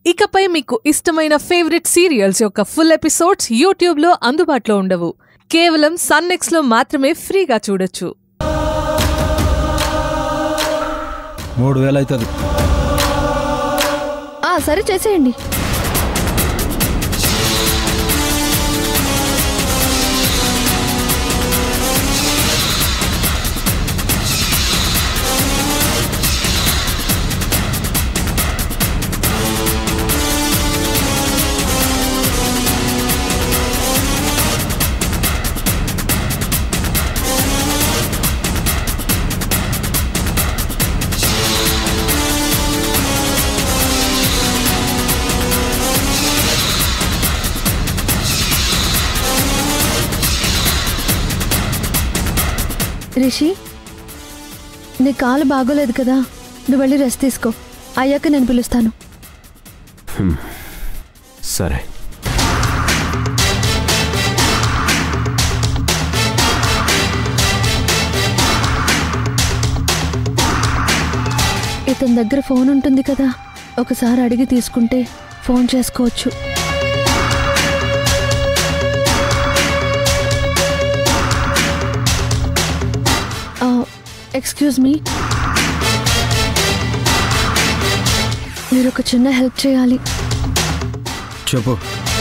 ఇకపై మీకు ఇష్టమైన ఫేవరెట్ సీరియల్స్ యొక్క ఫుల్ ఎపిసోడ్స్ యూట్యూబ్లో అందుబాటులో ఉండవు కేవలం సన్నెక్స్లో మాత్రమే ఫ్రీగా చూడొచ్చు మూడు వేలు అవుతుంది ఆ సరే చేసేయండి రిషి నీ కాలు బాగోలేదు కదా నువ్వు వెళ్ళి రెస్ట్ తీసుకో అయ్యాక నేను పిలుస్తాను సరే ఇతని దగ్గర ఫోన్ ఉంటుంది కదా ఒకసారి అడిగి తీసుకుంటే ఫోన్ చేసుకోవచ్చు ఎక్స్క్యూజ్ మీ మీరు ఒక చిన్న హెల్ప్ చేయాలి చెప్పు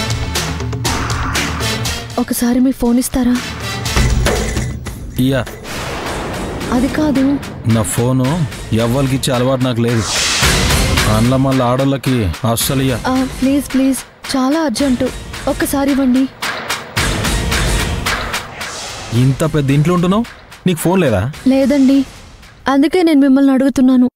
ఒకసారి మీ ఫోన్ ఇస్తారా ఇయ్యా అది కాదు నా ఫోను ఎవ్వరికి ఇచ్చే అలవాటు నాకు లేదు అందులో మళ్ళీ ఆడోళ్ళకి అస్సలు ఇయ్య ఆ, ప్లీజ్ ప్లీజ్ చాలా అర్జెంటు ఒక్కసారి ఇవ్వండి ఇంత పెద్ద ఇంట్లో ఉంటున్నావు నీకు ఫోన్ లేదా లేదండి అందుకే నేను మిమ్మల్ని అడుగుతున్నాను